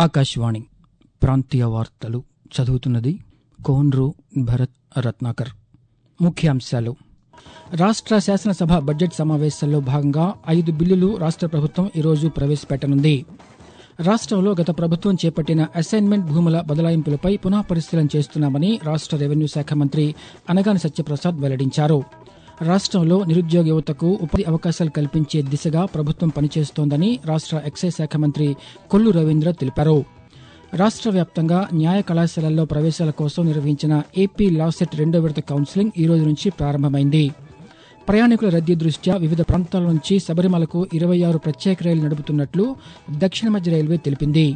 ఆకాశవాణి ప్రాంతీయ వార్తలు చదువుతున్నది కోన్రు భరత్ రత్నాకర్ ముఖ్యాంశాలు రాష్ట్ర శాసనసభ బడ్జెట్ సమావేశాల్లో భాగంగా ఐదు బిల్లులు రాష్ట్ర ప్రభుత్వం ఈరోజు ప్రవేశపెట్టనుంది రాష్ట్రంలో గత ప్రభుత్వం చేపట్టిన అసైన్మెంట్ భూముల బదలాయింపులపై పునః పరిశీలన చేస్తున్నామని రాష్ట్ర రెవెన్యూ శాఖ మంత్రి అనగాని సత్యప్రసాద్ వెల్లడించారు రాష్ట్రంలో నిరుద్యోగ యువతకు ఉపాధి అవకాశాలు కల్పించే దిశగా ప్రభుత్వం పనిచేస్తోందని రాష్ట్ర ఎక్సైజ్ శాఖ మంత్రి కొల్లు రవీంద్ర తెలిపారు రాష్ట్ర వ్యాప్తంగా న్యాయ కళాశాలల్లో ప్రవేశాల కోసం నిర్వహించిన ఏపీ లాసెట్ రెండో విడత కౌన్సిలింగ్ ఈ రోజు నుంచి ప్రారంభమైంది ప్రయాణికుల రద్దీ దృష్ట్యా వివిధ ప్రాంతాల నుంచి శబరిమలకు ఇరవై ఆరు ప్రత్యేక రైలు నడుపుతున్నట్లు దక్షిణ మధ్య రైల్వే తెలిపింది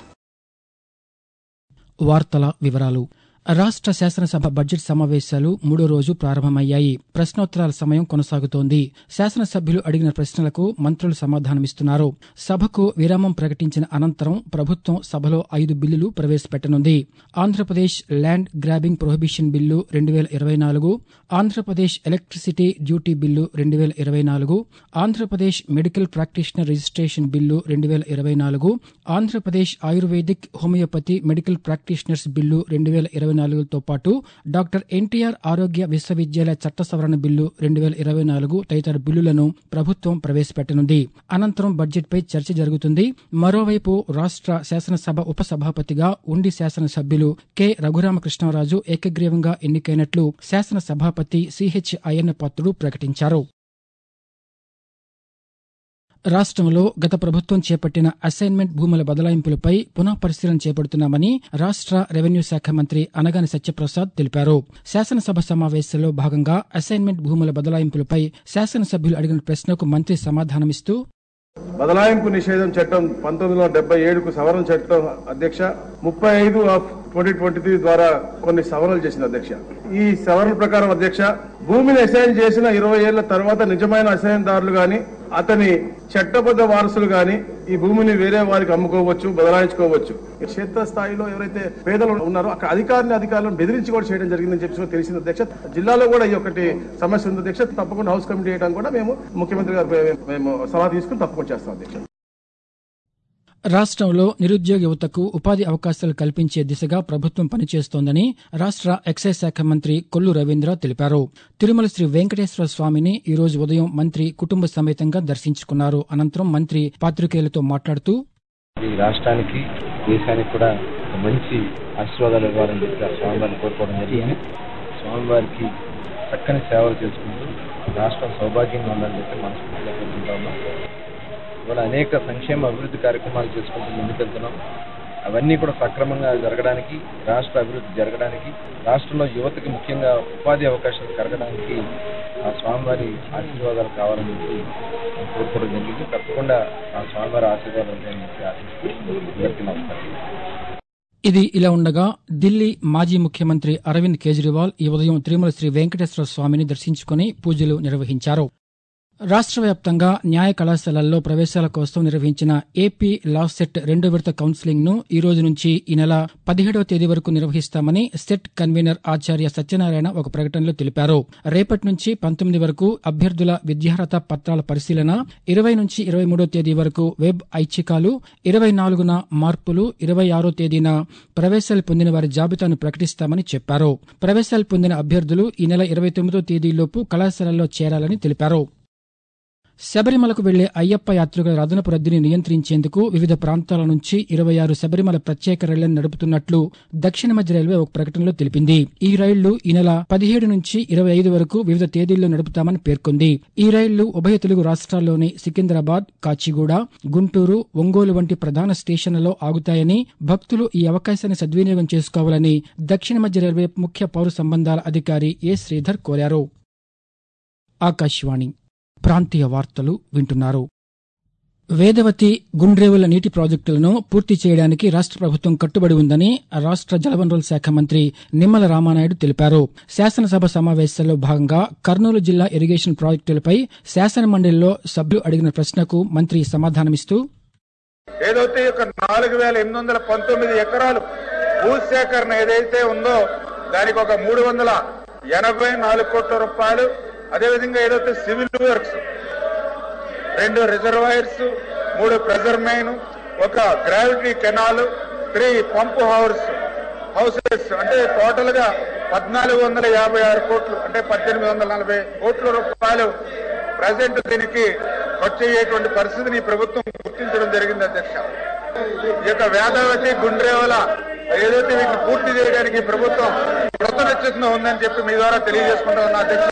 వార్తల వివరాలు రాష్ట్ర శాసనసభ బడ్జెట్ సమావేశాలు మూడో రోజు ప్రారంభమయ్యాయి ప్రశ్నోత్తరాల సమయం కొనసాగుతోంది శాసనసభ్యులు అడిగిన ప్రశ్నలకు మంత్రులు సమాధానమిస్తున్నారు సభకు విరామం ప్రకటించిన అనంతరం ప్రభుత్వం సభలో ఐదు బిల్లులు ప్రవేశపెట్టనుంది Andhra Pradesh land grabbing prohibition bill రెండు వేల ఇరవై నాలుగు ఆంధ్రప్రదేశ్ ఎలక్ట్రిసిటీ డ్యూటీ బిల్లు రెండు వేల ఇరవై నాలుగు Andhra Pradesh medical practitioner registration bill రెండు వేల ఇరవై నాలుగు Andhra Pradesh ayurvedic homeopathy medical practitioners bill రెండు వేల ఇరవై నాలుగుతో పాటు డాక్టర్ ఎన్టీఆర్ ఆరోగ్య విశ్వవిద్యాలయ చట్ట సవరణ బిల్లు రెండు వేల ఇరవై నాలుగు తదితర బిల్లులను ప్రభుత్వం ప్రవేశపెట్టనుంది అనంతరం బడ్జెట్పై చర్చ జరుగుతుంది మరోవైపు రాష్ట్ర శాసనసభ ఉపసభాపతిగా ఉండి శాసనసభ్యులు కె రఘురామకృష్ణరాజు ఏకగ్రీవంగా ఎన్నికైనట్లు శాసనసభాపతి సిహెచ్ అయ్యన్న పాత్రుడు ప్రకటించారు రాష్ట్రంలో గత ప్రభుత్వం చేపట్టిన అసైన్మెంట్ భూముల బదలాయింపులపై పునః పరిశీలన చేపడుతున్నామని రాష్ట్ర రెవెన్యూ శాఖ మంత్రి అనగాని సత్యప్రసాద్ తెలిపారు శాసనసభ సమావేశంలో భాగంగా అసైన్మెంట్ భూముల బదలాయింపులపై శాసనసభ్యులు అడిగిన ప్రశ్నకు మంత్రి సమాధానమిస్తూ బదలాయింపు నిషేధం చట్టం పంతొమ్మిది వందల డెబ్బై ఏడుకు సవరణ చట్టం అధ్యక్ష ముప్పై ఐదు ఆఫ్ ట్వంటీ ట్వంటీ త్రీ ద్వారా కొన్ని సవరణలు చేసింది అధ్యక్ష ఈ సవరణ ప్రకారం అధ్యక్ష భూమిని అసైన్ చేసిన ఇరవై ఏళ్ల తర్వాత నిజమైన అసైన్దారులు గాని అతని చట్టబద్ధ వారసులు గాని ఈ భూమిని వేరే వారికి అమ్ముకోవచ్చు బదలాయించుకోవచ్చు క్షేత్ర స్థాయిలో ఎవరైతే పేదలు ఉన్నారో అక్కడ అధికారిని అధికారులను బెదిరించి కూడా చేయడం జరిగిందని చెప్పి తెలిసింది అధ్యక్ష జిల్లాలో కూడా ఈ ఒకటి సమస్య ఉంది అధ్యక్ష తప్పకుండా హౌస్ కమిటీ చేయడం కూడా మేము ముఖ్యమంత్రి గారు మేము సలహా తీసుకుని తప్పకుండా చేస్తాం అధ్యక్ష రాష్ట్రంలో నిరుద్యోగ యువతకు ఉపాధి అవకాశాలు కల్పించే దిశగా ప్రభుత్వం పనిచేస్తోందని రాష్ట్ర ఎక్సైజ్ శాఖ మంత్రి కొల్లు రవీంద్ర తెలిపారు తిరుమల శ్రీ వెంకటేశ్వర స్వామిని ఈ రోజు ఉదయం మంత్రి కుటుంబ సమేతంగా దర్శించుకున్నారు అనంతరం మంత్రి పాత్రికేయులతో మాట్లాడుతూ ఈ రాష్ట్రానికి దేశానికి కూడా ఒక మంచి ఆశీర్వాదాలు ఇవ్వాలని చెప్పి ఆ స్వామివారిని కోరుకోవడం జరిగింది స్వామివారికి చక్కని సేవలు చేసుకుంటూ రాష్ట్రం సౌభాగ్యంగా ఉండాలని చెప్పి మనస్ఫూర్తిగా కోరుకుంటా ఉన్నాం ఇవాళ అనేక సంక్షేమ అభివృద్ధి కార్యక్రమాలు చేసుకుంటూ ముందుకెళ్తున్నాం అవన్నీ కూడా సక్రమంగా జరగడానికి రాష్ట్ర అభివృద్ధి జరగడానికి రాష్ట్రంలో యువతకి ముఖ్యంగా ఉపాధి అవకాశాలు కలగడానికి ఆ స్వామివారి ఆశీర్వాదాలు కావాలని చెప్పి నేను కోరుకోవడం జరిగింది తప్పకుండా ఆ స్వామివారి ఆశీర్వాదాలు ఉంటాయని చెప్పి ఆశిస్తూ అందరికీ నమస్కారం ఇది ఇలా ఉండగా ఢిల్లీ మాజీ ముఖ్యమంత్రి అరవింద్ కేజ్రీవాల్ ఈ ఉదయం తిరుమల శ్రీ వెంకటేశ్వర స్వామిని దర్శించుకుని పూజలు నిర్వహించారు రాష్ట్ర వ్యాప్తంగా న్యాయ కళాశాలల్లో ప్రవేశాల కోసం నిర్వహించిన ఏపీ లా సెట్ రెండో విడత కౌన్సిలింగ్ ను ఈ రోజు నుంచి ఈ నెల పదిహేడవ తేదీ వరకు నిర్వహిస్తామని సెట్ కన్వీనర్ ఆచార్య సత్యనారాయణ ఒక ప్రకటనలో తెలిపారు రేపటి నుంచి పంతొమ్మిది వరకు అభ్యర్థుల విద్యార్హత పత్రాల పరిశీలన ఇరవై నుంచి ఇరవై మూడో తేదీ వరకు వెబ్ ఐచ్ఛికాలు ఇరవై నాలుగున మార్పులు ఇరవై ఆరో తేదీన ప్రవేశాలు పొందిన వారి జాబితాను ప్రకటిస్తామని చెప్పారు ప్రవేశాలు పొందిన అభ్యర్థులు ఈ నెల ఇరవై తొమ్మిదో తేదీలోపు కళాశాలల్లో చేరాలని తెలిపారు శబరిమలకు వెళ్లే అయ్యప్ప యాత్రికుల రదనపు రద్దీని నియంత్రించేందుకు వివిధ ప్రాంతాల నుంచి ఇరవై ఆరు శబరిమల ప్రత్యేక రైళ్లను నడుపుతున్నట్లు దక్షిణ మధ్య రైల్వే ఒక ప్రకటనలో తెలిపింది ఈ రైళ్లు ఈ నెల పదిహేడు నుంచి ఇరవై ఐదు వరకు వివిధ తేదీల్లో నడుపుతామని పేర్కొంది ఈ రైళ్లు ఉభయ తెలుగు రాష్ట్రాల్లోని సికింద్రాబాద్ కాచిగూడ గుంటూరు ఒంగోలు వంటి ప్రధాన స్టేషన్లలో ఆగుతాయని భక్తులు ఈ అవకాశాన్ని సద్వినియోగం చేసుకోవాలని దక్షిణ మధ్య రైల్వే ముఖ్య పౌర సంబంధాల అధికారి ఏ శ్రీధర్ కోరారు ఆకాశవాణి ప్రాంతీయ వార్తలు వింటున్నారు వేదవతి గుండ్రేవుల నీటి ప్రాజెక్టులను పూర్తి చేయడానికి రాష్ట ప్రభుత్వం కట్టుబడి ఉందని రాష్ట జలవనరుల శాఖ మంత్రి నిమ్మల రామానాయుడు తెలిపారు శాసనసభ సమావేశాల్లో భాగంగా కర్నూలు జిల్లా ఇరిగేషన్ ప్రాజెక్టులపై శాసన మండలిలో సభ్యులు అడిగిన ప్రశ్నకు మంత్రి సమాధానమిస్తూ ఏదైతే ఒక నాలుగు వేల ఎనిమిది వందల పంతొమ్మిది ఎకరాలు భూసేకరణ ఏదైతే ఉందో దానికి ఒక మూడు వందల ఎనభై నాలుగు కోట్ల రూపాయలు అదేవిధంగా ఏదైతే సివిల్ వర్క్స్ రెండు రిజర్వాయర్స్ మూడు ప్రెజర్ మైన్ ఒక gravity canal three pump house houses అంటే టోటల్ గా పద్నాలుగు వందల యాభై ఆరు కోట్లు అంటే పద్దెనిమిది వందల నలభై కోట్ల రూపాయలు ప్రజెంట్ దీనికి ఖర్చు అయ్యేటువంటి పరిస్థితిని ఈ ప్రభుత్వం గుర్తించడం జరిగింది అధ్యక్ష ఈ యొక్క వేదావతి గుండ్రేవల ఏదైతే వీటిని పూర్తి చేయడానికి ఈ ప్రభుత్వం కృతనిశ్చితంగా ఉందని చెప్పి మీ ద్వారా తెలియజేసుకుంటా ఉన్నా అధ్యక్ష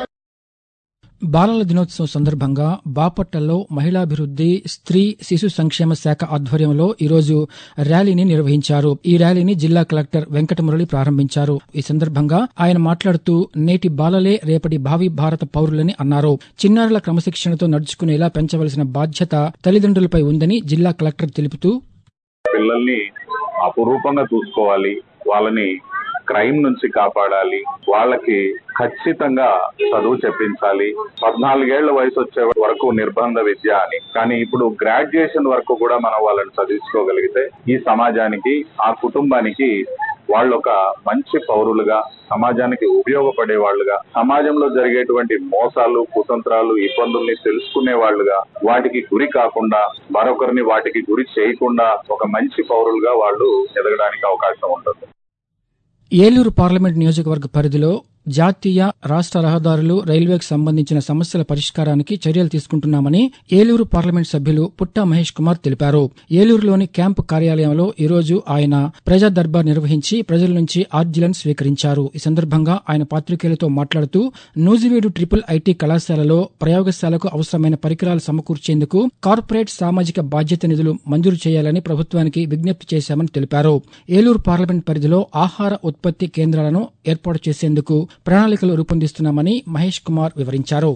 బాలల దినోత్సవం సందర్భంగా బాపట్లలో మహిళాభివృద్ది స్త్రీ శిశు సంక్షేమ శాఖ ఆధ్వర్యంలో ఈరోజు ర్యాలీని నిర్వహించారు ఈ ర్యాలీని జిల్లా కలెక్టర్ వెంకటమురళి ప్రారంభించారు ఈ సందర్భంగా ఆయన మాట్లాడుతూ నేటి బాలలే రేపటి భావి భారత పౌరులని అన్నారు చిన్నారుల క్రమశిక్షణతో నడుచుకునేలా పెంచవలసిన బాధ్యత తల్లిదండ్రులపై ఉందని జిల్లా కలెక్టర్ తెలుపుతూ పిల్లల్ని అపురూపంగా చూసుకోవాలి వాళ్ళని క్రైమ్ నుంచి కాపాడాలి వాళ్ళకి ఖచ్చితంగా చదువు చెప్పించాలి పద్నాలుగేళ్ల వయసు వచ్చే వరకు నిర్బంధ విద్య అని కానీ ఇప్పుడు గ్రాడ్యుయేషన్ వరకు కూడా మనం వాళ్ళని చదివించుకోగలిగితే ఈ సమాజానికి ఆ కుటుంబానికి వాళ్ళు ఒక మంచి పౌరులుగా సమాజానికి ఉపయోగపడే వాళ్ళుగా సమాజంలో జరిగేటువంటి మోసాలు కుతంత్రాలు ఇబ్బందుల్ని తెలుసుకునే వాళ్ళుగా వాటికి గురి కాకుండా మరొకరిని వాటికి గురి చేయకుండా ఒక మంచి పౌరులుగా వాళ్ళు ఎదగడానికి అవకాశం ఉంటుంది ఏలూరు పార్లమెంట్ నియోజకవర్గ పరిధిలో జాతీయ రాష్ట రహదారులు రైల్వేకి సంబంధించిన సమస్యల పరిష్కారానికి చర్యలు తీసుకుంటున్నామని ఏలూరు పార్లమెంట్ సభ్యులు పుట్టా మహేష్ కుమార్ తెలిపారు ఏలూరులోని క్యాంపు కార్యాలయంలో ఈరోజు ఆయన ప్రజా దర్బార్ నిర్వహించి ప్రజల నుంచి ఆర్జీలను స్వీకరించారు ఈ సందర్భంగా ఆయన పాత్రికేయులతో మాట్లాడుతూ నూజివీడు ట్రిపుల్ ఐటీ కళాశాలలో ప్రయోగశాలకు అవసరమైన పరికరాలు సమకూర్చేందుకు కార్పొరేట్ సామాజిక బాధ్యత నిధులు మంజూరు చేయాలని ప్రభుత్వానికి విజ్ఞప్తి చేశామని తెలిపారు ఏలూరు పార్లమెంట్ పరిధిలో ఆహార ఉత్పత్తి కేంద్రాలను ఏర్పాటు చేసేందుకు ప్రణాళికలు రూపొందిస్తున్నామని మహేష్ కుమార్ వివరించారు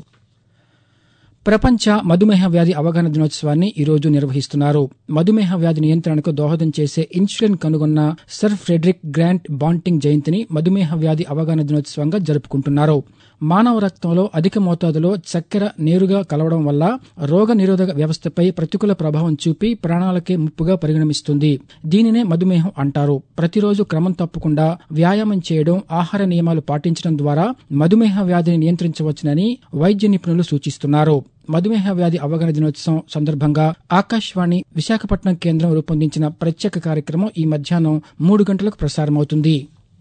ప్రపంచ మధుమేహ వ్యాధి అవగాహన దినోత్సవాన్ని ఈ రోజు నిర్వహిస్తున్నారు మధుమేహ వ్యాధి నియంత్రణకు దోహదం చేసే ఇన్సులిన్ కనుగొన్న సర్ ఫ్రెడరిక్ గ్రాంట్ బాంటింగ్ జయంతిని మధుమేహ వ్యాధి అవగాహన దినోత్సవంగా జరుపుకుంటున్నారు మానవ రక్తంలో అధిక మోతాదులో చక్కెర నేరుగా కలవడం వల్ల రోగ నిరోధక వ్యవస్థపై ప్రతికూల ప్రభావం చూపి ప్రాణాలకే ముప్పుగా పరిగణిస్తుంది దీనినే మధుమేహం అంటారు ప్రతిరోజు క్రమం తప్పకుండా వ్యాయామం చేయడం ఆహార నియమాలు పాటించడం ద్వారా మధుమేహ వ్యాధిని నియంత్రించవచ్చునని వైద్య నిపుణులు సూచిస్తున్నారు మధుమేహ వ్యాధి అవగాహన దినోత్సవం సందర్భంగా ఆకాశవాణి విశాఖపట్నం కేంద్రం రూపొందించిన ప్రత్యేక కార్యక్రమం ఈ మధ్యాహ్నం మూడు గంటలకు ప్రసారమవుతుంది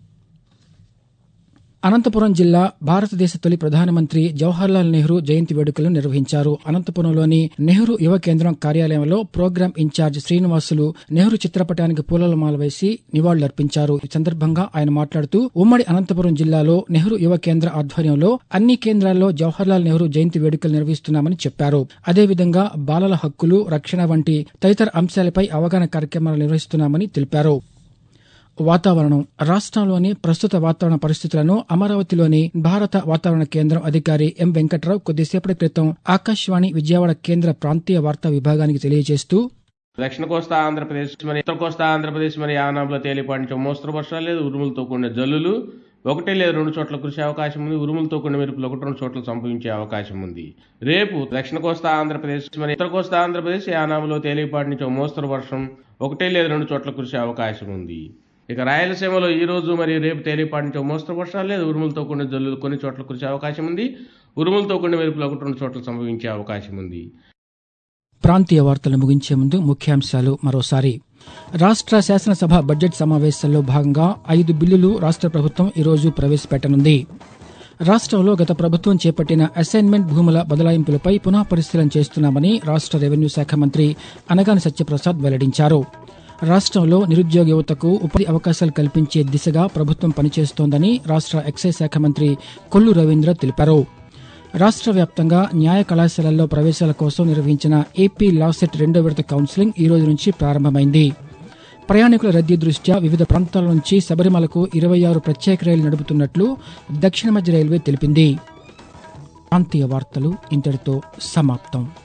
అనంతపురం జిల్లా భారతదేశ తొలి ప్రధానమంత్రి జవహర్లాల్ నెహ్రూ జయంతి వేడుకలను నిర్వహించారు అనంతపురంలోని నెహ్రూ యువ కేంద్రం కార్యాలయంలో ప్రోగ్రాం ఇన్ఛార్జ్ శ్రీనివాసులు నెహ్రూ చిత్రపటానికి పూలమాల వేసి నివాళులర్పించారు ఈ సందర్భంగా ఆయన మాట్లాడుతూ ఉమ్మడి అనంతపురం జిల్లాలో నెహ్రూ యువ కేంద్ర ఆధ్వర్యంలో అన్ని కేంద్రాల్లో జవహర్లాల్ నెహ్రూ జయంతి వేడుకలు నిర్వహిస్తున్నామని చెప్పారు అదేవిధంగా బాలల హక్కులు రక్షణ వంటి తదితర అంశాలపై అవగాహన కార్యక్రమాలు నిర్వహిస్తున్నామని తెలిపారు వాతావరణం రాష్ట్రంలోని ప్రస్తుత వాతావరణ పరిస్థితులను అమరావతిలోని భారత వాతావరణ కేంద్రం అధికారి ఎం వెంకట్రావు కొద్దిసేపటి క్రితం ఆకాశవాణి విజయవాడ కేంద్ర ప్రాంతీయ వార్తా విభాగానికి తెలియజేస్తూ దక్షిణ కోస్తా ఆంధ్రప్రదేశ్ మరి ఉత్తర కోస్తా ఆంధ్రప్రదేశ్ మరి యానాంలో తేలిపాటి నుంచి మోస్తరు వర్షాలు లేదు ఉరుములతో కూడిన జల్లులు ఒకటి లేదా రెండు చోట్ల కురిసే అవకాశం ఉంది ఉరుములతో కూడిన మెరుపులు ఒకటి రెండు చోట్ల సంభవించే అవకాశం ఉంది రేపు దక్షిణ కోస్తా ఆంధ్రప్రదేశ్ మరి ఉత్తర కోస్తా ఆంధ్రప్రదేశ్ యానాంలో తేలిపాటి నుంచి మోస్తరు వర్షం ఒకటి లేదా రెండు చోట్ల కురిసే అవకాశం ఉంది ఇక రాయలసీమలో ఈ రోజు మరియు రేపు తేలిపాటి నుంచి మోస్తరు వర్షాలు లేదు ఉరుములతో కూడిన జల్లులు కొన్ని చోట్ల కురిసే అవకాశం ఉంది ఉరుములతో కూడిన మెరుపులు ఒకటి రెండు చోట్ల సంభవించే అవకాశం ఉంది ప్రాంతీయ వార్తలు ముగించే ముందు ముఖ్యాంశాలు మరోసారి రాష్ట్ర శాసనసభ బడ్జెట్ సమావేశాల్లో భాగంగా ఐదు బిల్లులు రాష్ట్ర ప్రభుత్వం ఈరోజు ప్రవేశపెట్టనుంది రాష్ట్రంలో గత ప్రభుత్వం చేపట్టిన అసైన్మెంట్ భూముల బదలాయింపులపై పునః పరిశీలన చేస్తున్నామని రాష్ట్ర రెవెన్యూ శాఖ మంత్రి అనగాని సత్యప్రసాద్ వెల్లడించారు రాష్ట్రంలో నిరుద్యోగ యువతకు ఉపాధి అవకాశాలు కల్పించే దిశగా ప్రభుత్వం పనిచేస్తోందని రాష్ట్ర ఎక్సైజ్ శాఖ మంత్రి కొల్లు రవీంద్ర తెలిపారు రాష్ట్ర వ్యాప్తంగా న్యాయ కళాశాలల్లో ప్రవేశాల కోసం నిర్వహించిన ఏపీ లా సెట్ రెండో విడత కౌన్సిలింగ్ ఈ రోజు నుంచి ప్రారంభమైంది ప్రయాణికుల రద్దీ దృష్ట్యా వివిధ ప్రాంతాల నుంచి శబరిమలకు ఇరవై ఆరు ప్రత్యేక రైలు నడుపుతున్నట్లు దక్షిణ మధ్య రైల్వే తెలిపింది ప్రాంతీయ వార్తలు ఇంతటితో సమాప్తం